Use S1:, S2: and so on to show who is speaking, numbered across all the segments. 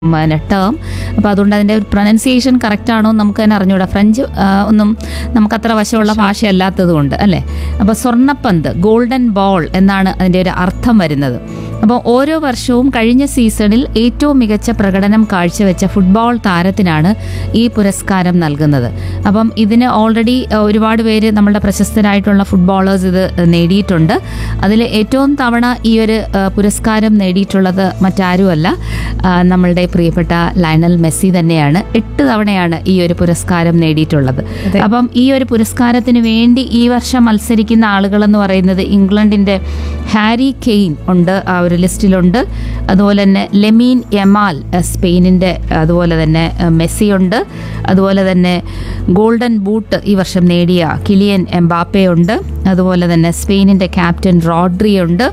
S1: പിന്നെ ടേം അപ്പോൾ അതുകൊണ്ട് അതിൻ്റെ ഒരു പ്രൊനൗൺസിയേഷൻ കറക്റ്റ് ആണോ എന്ന് നമുക്ക് തന്നെ അറിഞ്ഞുകൂടാ ഫ്രഞ്ച് ആ, ഒന്നും നമുക്കത്ര വശമുള്ള ഭാഷയല്ലാത്തത് കൊണ്ട് അല്ലേ അപ്പോൾ സ്വർണ്ണപ്പന്ത് ഗോൾഡൻ ബോൾ എന്നാണ് അതിൻ്റെ ഒരു അർത്ഥം വരുന്നത് അപ്പോൾ ഓരോ വർഷവും കഴിഞ്ഞ സീസണിൽ ഏറ്റവും മികച്ച പ്രകടനം കാഴ്ചവെച്ച ഫുട്ബോൾ താരത്തിനാണ് ഈ പുരസ്കാരം നൽകുന്നത് അപ്പം ഇതിന് ഓൾറെഡി ഒരുപാട് പേര് നമ്മളുടെ പ്രശസ്തരായിട്ടുള്ള ഫുട്ബോളേഴ്സ് ഇത് നേടിയിട്ടുണ്ട് അതിൽ ഏറ്റവും തവണ ഈ ഒരു ആ, പുരസ്കാരം നേടിയിട്ടുള്ളത് മറ്റാരുമല്ല ആ, നമ്മളുടെ പ്രിയപ്പെട്ട ലയണൽ മെസ്സി തന്നെയാണ് എട്ട് തവണയാണ് ഈ ഒരു പുരസ്കാരം നേടിയിട്ടുള്ളത് അപ്പം ഈ ഒരു പുരസ്കാരത്തിന് വേണ്ടി ഈ വർഷം മത്സരിക്കുന്ന ആളുകൾ എന്ന് പറയുന്നത് ഇംഗ്ലണ്ടിന്റെ ഹാരി കെയ്ൻ ഉണ്ട് ആ ഒരു ലിസ്റ്റിലുണ്ട് അതുപോലെ തന്നെ ലെമീൻ യമാൽ അഹ് സ്പെയിനിന്റെ അതുപോലെ തന്നെ അഹ് മെസ്സി ഉണ്ട് അതുപോലെ തന്നെ ഗോൾഡൻ ബൂട്ട് ഈ വർഷം നേടിയ കിലിയൻ എംബാപ്പെ ഉണ്ട് അതുപോലെ തന്നെ സ്പെയിനിന്റെ ക്യാപ്റ്റൻ റോഡ്രി ഉണ്ട്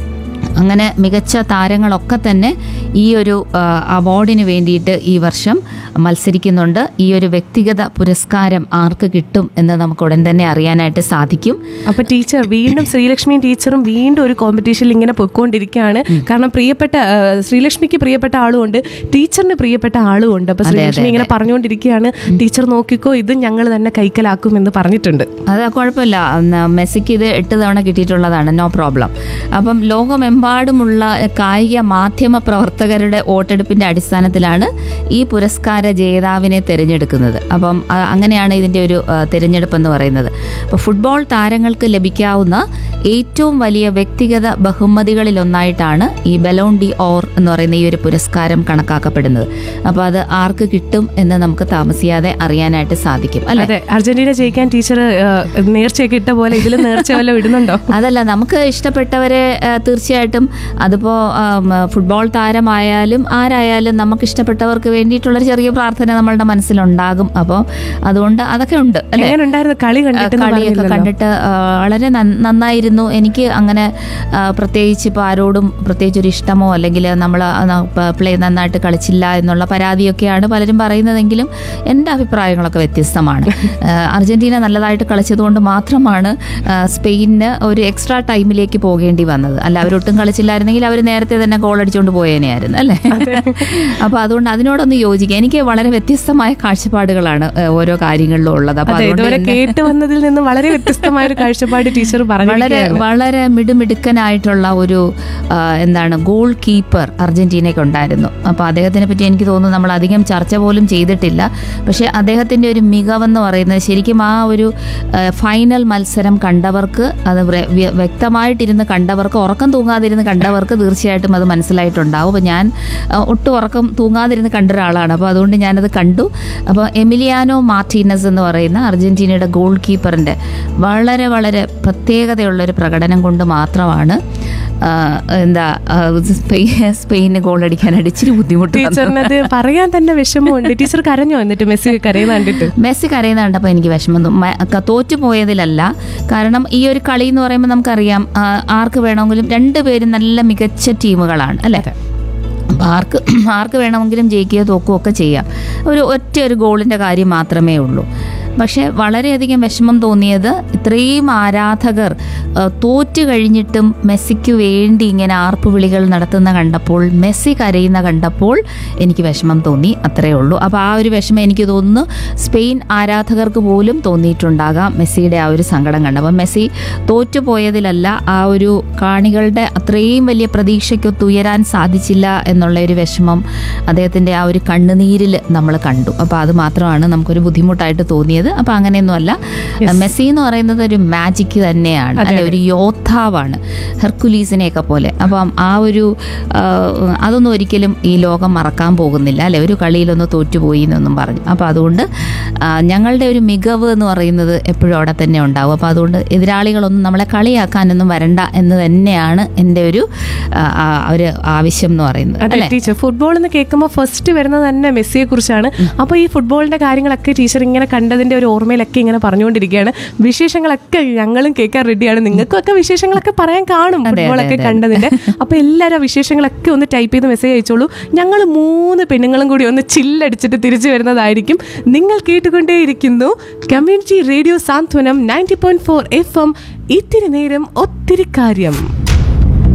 S1: അങ്ങനെ മികച്ച താരങ്ങളൊക്കെ തന്നെ ഈ ഒരു ആ, അവാർഡിന് വേണ്ടിയിട്ട് ഈ വർഷം മത്സരിക്കുന്നുണ്ട് ഈ ഒരു വ്യക്തിഗത പുരസ്കാരം ആർക്ക് കിട്ടും എന്ന് നമുക്ക് ഉടൻ തന്നെ അറിയാനായിട്ട് സാധിക്കും
S2: അപ്പൊ ടീച്ചർ വീണ്ടും ശ്രീലക്ഷ്മിയും ടീച്ചറും വീണ്ടും ഒരു കോമ്പറ്റീഷനിൽ ഇങ്ങനെ പൊയ്ക്കൊണ്ടിരിക്കുകയാണ് കാരണം പ്രിയപ്പെട്ട ആ, ശ്രീലക്ഷ്മിക്ക് പ്രിയപ്പെട്ട ആളുമുണ്ട് ടീച്ചറിന് പ്രിയപ്പെട്ട ആളുമുണ്ട് അപ്പൊ ശ്രീലക്ഷ്മി ഇങ്ങനെ പറഞ്ഞുകൊണ്ടിരിക്കുകയാണ് ടീച്ചർ നോക്കിക്കോ ഇത് ഞങ്ങൾ തന്നെ കൈക്കലാക്കും എന്ന് പറഞ്ഞിട്ടുണ്ട്
S1: അത് കുഴപ്പമില്ല ഉം, മെസ്സിക്ക് ഇത് എട്ട് തവണ കിട്ടിയിട്ടുള്ളതാണ് നോ പ്രോബ്ലം അപ്പം ലോകമെമ്പാടുമുള്ള കായിക മാധ്യമ പ്രവർത്തകരുടെ വോട്ടെടുപ്പിന്റെ അടിസ്ഥാനത്തിലാണ് ഈ പുരസ്കാര ജേതാവിനെ തിരഞ്ഞെടുക്കുന്നത് അപ്പം ആ, അങ്ങനെയാണ് ഇതിന്റെ ഒരു ആ, തിരഞ്ഞെടുപ്പ് എന്ന് പറയുന്നത് അപ്പോൾ ഫുട്ബോൾ താരങ്ങൾക്ക് ലഭിക്കാവുന്ന ഏറ്റവും വലിയ വ്യക്തിഗത ബഹുമതികളിലൊന്നായിട്ടാണ് ഈ ബലോൺ ഡി ഓർ എന്ന് പറയുന്ന ഈ ഒരു പുരസ്കാരം കണക്കാക്കപ്പെടുന്നത് അപ്പോൾ അത് ആർക്ക് കിട്ടും എന്ന് നമുക്ക് താമസിയാതെ അറിയാനായിട്ട് സാധിക്കും അല്ലെ
S2: അതെ അർജന്റീന ജയിക്കാൻ ടീച്ചർ നേർച്ചയൊക്കെ ഇട്ട പോലെ ഇതിൽ നേർച്ച വല്ല ഇടുന്നുണ്ടോ
S1: അതല്ല നമുക്ക് ഇഷ്ടപ്പെട്ടവരെ ആ, തീർച്ചയായിട്ടും അതിപ്പോ ആം, ഫുട്ബോൾ താരമായാലും ആരായാലും നമുക്ക് ഇഷ്ടപ്പെട്ടവർക്ക് വേണ്ടിയിട്ടുള്ളൊരു ചെറിയ പ്രാർത്ഥന നമ്മളുടെ മനസ്സിലുണ്ടാകും അപ്പോൾ അതുകൊണ്ട് അതൊക്കെ ഉണ്ട് അല്ലെ
S2: എങ്ങനെ ഉണ്ടായിരുന്നു കളി കണ്ടിട്ട്
S1: കളിയൊക്കെ കണ്ടിട്ട് ആ, വളരെ നന്ന- നന്നായിരുന്നു എനിക്ക് അങ്ങനെ ആ, പ്രത്യേകിച്ച് ഇപ്പോൾ ആരോടും പ്രത്യേകിച്ച് ഒരു ഇഷ്ടമോ അല്ലെങ്കിൽ നമ്മൾ പ്ലേ നന്നായിട്ട് കളിച്ചില്ല എന്നുള്ള പരാതിയൊക്കെയാണ് പലരും പറയുന്നതെങ്കിലും എൻ്റെ അഭിപ്രായങ്ങളൊക്കെ വ്യത്യസ്തമാണ് ആ, അർജന്റീന നല്ലതായിട്ട് കളിച്ചതുകൊണ്ട് മാത്രമാണ് ആ, സ്പെയിനിന് ഒരു എക്സ്ട്രാ ടൈമിലേക്ക് പോകേണ്ടി വന്നത് അല്ല അവരൊട്ടും കളിച്ചില്ലായിരുന്നെങ്കിൽ അവർ നേരത്തെ തന്നെ ഗോൾ അടിച്ചുകൊണ്ട് പോയേനെയായിരുന്നു അല്ലേ അപ്പോൾ അതുകൊണ്ട് അതിനോടൊന്ന് യോജിക്കുക എനിക്ക് വളരെ വ്യത്യസ്തമായ കാഴ്ചപ്പാടുകളാണ് ആ, ഓരോ കാര്യങ്ങളിലും ഉള്ളത് അപ്പോൾ
S2: അതെ
S1: അതുകൊണ്ട്
S2: ഇതുവരെ
S1: തന്നെ-
S2: കേട്ട് വന്നതിൽ നിന്ന് വളരെ വ്യത്യസ്തമായ ഒരു കാഴ്ചപ്പാട് ടീച്ചർ
S1: വളരെ
S2: പറഞ്ഞു
S1: വളരെ മിടുമിടുക്കനായിട്ടുള്ള ഒരു ആ, എന്താണ് ഗോൾ കീപ്പർ അർജന്റീനയ്ക്ക് ഉണ്ടായിരുന്നു അപ്പോൾ അദ്ദേഹത്തിനെ പറ്റി എനിക്ക് തോന്നുന്നു നമ്മൾ അധികം ചർച്ച പോലും ചെയ്തിട്ടില്ല പക്ഷേ അദ്ദേഹത്തിൻ്റെ ഒരു മികവെന്ന് പറയുന്നത് ശരിക്കും ആ ഒരു ആ, ഫൈനൽ മത്സരം കണ്ടവർക്ക് അത് വ്ര- വ്യ- വ്യക്തമായിട്ടിരുന്ന് കണ്ടവർക്ക് ഉറക്കം തൂങ്ങാതിരുന്ന് കണ്ടവർക്ക് തീർച്ചയായിട്ടും അത് മനസ്സിലായിട്ടുണ്ടാവും അപ്പോൾ ഞാൻ ആ, ഒട്ടും ഉറക്കം തൂങ്ങാതിരുന്ന് കണ്ട ഒരാളാണ് അപ്പോൾ അതുകൊണ്ട് ഞാനത് കണ്ടു അപ്പോൾ എമിലിയാനോ മാർട്ടീനസ് എന്ന് പറയുന്ന അർജന്റീനയുടെ ഗോൾ കീപ്പറിൻ്റെ വളരെ വളരെ പ്രത്യേകതയുള്ളൊരു പ്രകടനം കൊണ്ട് മാത്രമാണ് ആ, എന്താ ആ, സ്പെയിൻ സ്പെയിന് ഗോൾ അടിക്കാനായിട്ട് ഇച്ചിരി ബുദ്ധിമുട്ട് വന്നത്.
S2: ടീച്ചറിനത് പറയാൻ തന്നെ വിഷമമുണ്ട് ടീച്ചർ കരഞ്ഞോ എന്നിട്ട് മെസ്സി കരയുന്ന കണ്ടിട്ട്
S1: മെസ്സി കരയുന്ന കണ്ടപ്പോൾ എനിക്ക് വിഷമം തോന്നും. മ- ക- തോറ്റുപോയതിലല്ല കാരണം ഈ ഒരു കളി എന്ന് പറയുമ്പോൾ നമുക്കറിയാം ആ, ആർക്ക് വേണമെങ്കിലും രണ്ടുപേരും നല്ല മികച്ച ടീമുകളാണ് അല്ലേ അപ്പോൾ ആർക്ക് ആർക്ക് വേണമെങ്കിലും ജയിക്കുകയോ തോക്കുകയോ ഒക്കെ ചെയ്യാം ഒരു ഒറ്റ ഒരു ഗോളിൻ്റെ കാര്യം മാത്രമേ ഉള്ളൂ പക്ഷേ വളരെയധികം വിഷമം തോന്നിയത് ഇത്രയും ആരാധകർ ആ, തോറ്റു കഴിഞ്ഞിട്ടും മെസ്സിക്ക് വേണ്ടി ഇങ്ങനെ ആർപ്പുവിളികൾ നടത്തുന്ന കണ്ടപ്പോൾ മെസ്സി കരയുന്ന കണ്ടപ്പോൾ എനിക്ക് വിഷമം തോന്നി അത്രയേ ഉള്ളൂ അപ്പോൾ ആ ഒരു വിഷമം എനിക്ക് തോന്നുന്നു സ്പെയിൻ ആരാധകർക്ക് പോലും തോന്നിയിട്ടുണ്ടാകാം മെസ്സിയുടെ ആ ഒരു സങ്കടം കണ്ട് അപ്പം മെസ്സി തോറ്റുപോയതിലല്ല ആ ഒരു കാണികളുടെ അത്രയും വലിയ പ്രതീക്ഷയ്ക്കൊത്ത് ഉയരാൻ സാധിച്ചില്ല എന്നുള്ള ഒരു വിഷമം അദ്ദേഹത്തിൻ്റെ ആ ഒരു കണ്ണുനീരിൽ നമ്മൾ കണ്ടു അപ്പോൾ അത് മാത്രമാണ് നമുക്കൊരു ബുദ്ധിമുട്ടായിട്ട് തോന്നിയത് അപ്പോൾ അങ്ങനെയൊന്നുമല്ല മെസ്സി എന്ന് പറയുന്നത് ഒരു മാജിക് തന്നെയാണ് അല്ലെ ഒരു യോദ്ധാവാണ് ഹെർക്കുലീസിനെയൊക്കെ പോലെ അപ്പം ആ ഒരു ആ, അതൊന്നും ഒരിക്കലും ഈ ലോകം മറക്കാൻ പോകുന്നില്ല അല്ലെ ഒരു കളിയിലൊന്ന് തോറ്റുപോയി എന്നൊന്നും പറഞ്ഞു അപ്പോൾ അതുകൊണ്ട് ആ, ഞങ്ങളുടെ ഒരു മികവ് എന്ന് പറയുന്നത് എപ്പോഴും അവിടെ തന്നെ ഉണ്ടാവും അപ്പോൾ അതുകൊണ്ട് എതിരാളികളൊന്നും നമ്മളെ കളിയാക്കാനൊന്നും വരണ്ട എന്ന് തന്നെയാണ് എൻ്റെ ഒരു ആ, ആ, ഒരു ആവശ്യം എന്ന് പറയുന്നത്
S2: അതെ
S1: അല്ലേ
S2: ടീച്ചർ ഫുട്ബോൾ എന്ന് കേൾക്കുമ്പോൾ ഫസ്റ്റ് വരുന്നത് തന്നെ മെസ്സിയെ കുറിച്ചാണ് അപ്പോൾ ഈ ഫുട്ബോളിന്റെ കാര്യങ്ങളൊക്കെ ടീച്ചർ ഇങ്ങനെ കണ്ടതിന്റെ ഒരു ഓർമ്മയിലൊക്കെ ഇങ്ങനെ പറഞ്ഞുകൊണ്ടിരിക്കുകയാണ് വിശേഷങ്ങളൊക്കെ ഞങ്ങളും കേൾക്കാൻ റെഡിയാണ് നിങ്ങൾക്കും ഒക്കെ വിശേഷങ്ങളൊക്കെ പറയാൻ കാണും
S1: അതെ,
S2: ഫുട്ബോളൊക്കെ
S1: അതെ.
S2: കണ്ടതിന്റെ അപ്പൊ എല്ലാവരും ആ വിശേഷങ്ങളൊക്കെ ഒന്ന് ടൈപ്പ് ചെയ്ത് മെസ്സേജ് അയച്ചോളൂ ഞങ്ങൾ മൂന്ന് പെണ്ണുങ്ങളും കൂടി ഒന്ന് ചില്ലടിച്ചിട്ട് തിരിച്ചു വരുന്നതായിരിക്കും നിങ്ങൾ കേട്ടുകൊണ്ടേയിരിക്കുന്നു community radio Santhwanam ninety point four F M ഇത്തിരി നേരം ഒത്തിരി കാര്യം